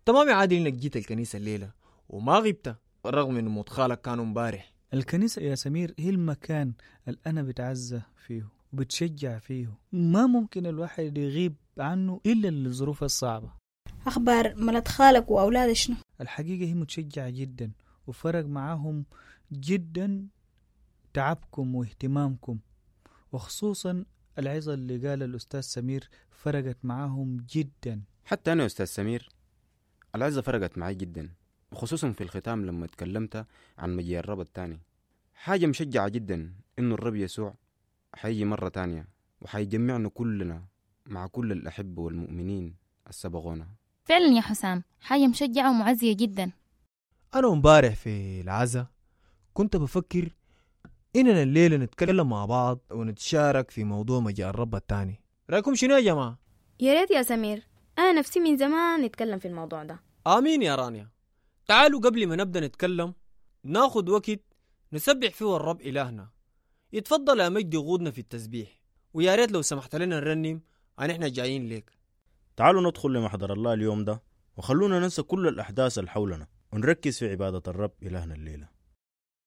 تمام يا عادل انك جيت الكنيسة الليلة وما غبت رغم انه موت خالك كانوا امبارح الكنيسة يا سمير هي المكان اللي أنا بتعزى فيه وبتشجع فيه ما ممكن الواحد يغيب عنه إلا للظروف الصعبة أخبار ملت خالك وأولاد شنو الحقيقة هي متشجعة جدا وفرق معاهم جدا تعبكم واهتمامكم وخصوصا العظة اللي قال الأستاذ سمير فرقت معاهم جدا حتى أنا يا أستاذ سمير العزة فرقت معي جدا وخصوصا في الختام لما تكلمت عن مجيء الرب التاني حاجة مشجعة جدا إنه الرب يسوع حيجي مرة تانية وحيجمعنا كلنا مع كل الأحبة والمؤمنين السبقونا فعلا يا حسام حاجة مشجعة ومعزية جدا أنا امبارح في العزا كنت بفكر إننا الليلة نتكلم مع بعض ونتشارك في موضوع مجيء الرب التاني رأيكم شنو يا جماعة؟ يا ريت يا سمير أنا نفسي من زمان نتكلم في الموضوع ده آمين يا رانيا تعالوا قبل ما نبدأ نتكلم ناخد وقت نسبح فيه الرب إلهنا يتفضل يا مجدي غودنا في التسبيح ويا ريت لو سمحت لنا نرنم عن احنا جايين ليك تعالوا ندخل لمحضر الله اليوم ده وخلونا ننسى كل الأحداث اللي حولنا ونركز في عبادة الرب إلهنا الليلة